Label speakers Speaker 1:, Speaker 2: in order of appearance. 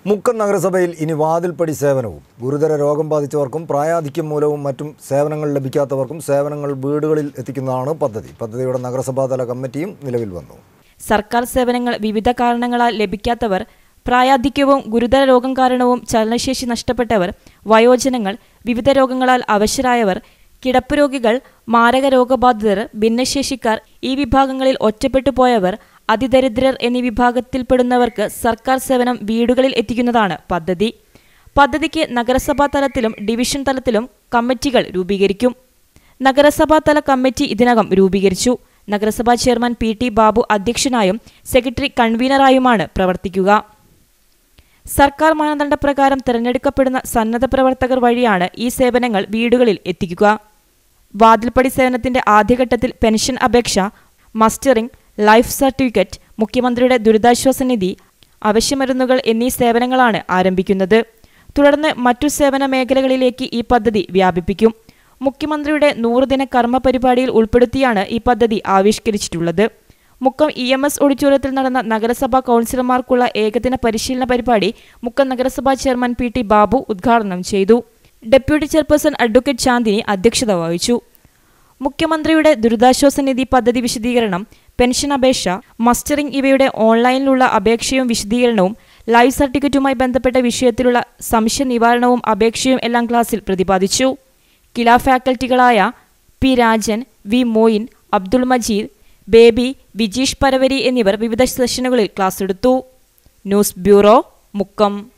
Speaker 1: മുക്കം നഗരസഭയിൽ ഇനി വാതിൽപ്പടി സേവനവും ഗുരുതര രോഗം ബാധിച്ചവർക്കും പ്രായാധിക്യം മൂലവും മറ്റും സേവനങ്ങൾ ലഭിക്കാത്തവർക്കും സേവനങ്ങൾ വീടുകളിൽ എത്തിക്കുന്നതാണ് പദ്ധതി പദ്ധതിയുടെ നഗരസഭാതല കമ്മിറ്റിയും നിലവിൽ വന്നു
Speaker 2: സർക്കാർ സേവനങ്ങൾ വിവിധ കാരണങ്ങളാൽ ലഭിക്കാത്തവർ പ്രായാധിക്യവും ഗുരുതര രോഗം കാരണവും ചലനശേഷി നഷ്ടപ്പെട്ടവർ വയോജനങ്ങൾ വിവിധ രോഗങ്ങളാൽ അവശരായവർ കിടപ്പ് രോഗികൾ മാരക രോഗബാധിതർ ഭിന്നശേഷിക്കാർ ഈ വിഭാഗങ്ങളിൽ ഒറ്റപ്പെട്ടു പോയവർ അതിദരിദ്രർ എന്നീ വിഭാഗത്തിൽപ്പെടുന്നവർക്ക് സർക്കാർ സേവനം വീടുകളിൽ എത്തിക്കുന്നതാണ് പദ്ധതി പദ്ധതിക്ക് നഗരസഭാ തലത്തിലും ഡിവിഷൻ തലത്തിലും കമ്മിറ്റികൾ രൂപീകരിക്കും നഗരസഭാ തല കമ്മിറ്റി ഇതിനകം രൂപീകരിച്ചു നഗരസഭാ ചെയർമാൻ പി ടി ബാബു അധ്യക്ഷനായും സെക്രട്ടറി കൺവീനറായുമാണ് പ്രവർത്തിക്കുക സർക്കാർ മാനദണ്ഡപ്രകാരം തിരഞ്ഞെടുക്കപ്പെടുന്ന സന്നദ്ധ പ്രവർത്തകർ വഴിയാണ് ഈ സേവനങ്ങൾ വീടുകളിൽ എത്തിക്കുക വാതിൽപ്പടി സേവനത്തിന്റെ ആദ്യഘട്ടത്തിൽ പെൻഷൻ അപേക്ഷ മസ്റ്ററിംഗ് ലൈഫ് സർട്ടിഫിക്കറ്റ് മുഖ്യമന്ത്രിയുടെ ദുരിതാശ്വാസ നിധി അവശ്യമരുന്നുകൾ എന്നീ സേവനങ്ങളാണ് ആരംഭിക്കുന്നത് തുടർന്ന് മറ്റു സേവന മേഖലകളിലേക്ക് ഈ പദ്ധതി വ്യാപിപ്പിക്കും മുഖ്യമന്ത്രിയുടെ നൂറുദിന കർമ്മ പരിപാടിയിൽ ഉൾപ്പെടുത്തിയാണ് ഈ പദ്ധതി ആവിഷ്കരിച്ചിട്ടുള്ളത് മുക്കം ഇ എം എസ് ഓഡിറ്റോറിയത്തിൽ നടന്ന നഗരസഭാ കൗൺസിലർമാർക്കുള്ള ഏകദിന പരിശീലന പരിപാടി മുക്കം നഗരസഭാ ചെയർമാൻ പി ടി ബാബു ഉദ്ഘാടനം ചെയ്തു ഡെപ്യൂട്ടി ചെയർപേഴ്സൺ അഡ്വക്കേറ്റ് ശാന്തിനി അധ്യക്ഷത വഹിച്ചു മുഖ്യമന്ത്രിയുടെ ദുരിതാശ്വാസ നിധി പദ്ധതി വിശദീകരണം പെൻഷൻ അപേക്ഷ മസ്റ്ററിംഗ് ഇവയുടെ ഓൺലൈനിലുള്ള അപേക്ഷയും വിശദീകരണവും ലൈവ് സർട്ടിഫിക്കറ്റുമായി ബന്ധപ്പെട്ട വിഷയത്തിലുള്ള സംശയ നിവാരണവും അപേക്ഷയും എല്ലാം ക്ലാസ്സിൽ പ്രതിപാദിച്ചു കില ഫാക്കൽറ്റികളായ പി രാജൻ വി മോയിൻ അബ്ദുൾ മജീദ് ബേബി വിജീഷ് പരവരി എന്നിവർ വിവിധ സെഷനുകളിൽ ക്ലാസ് എടുത്തു ന്യൂസ് ബ്യൂറോ മുക്കം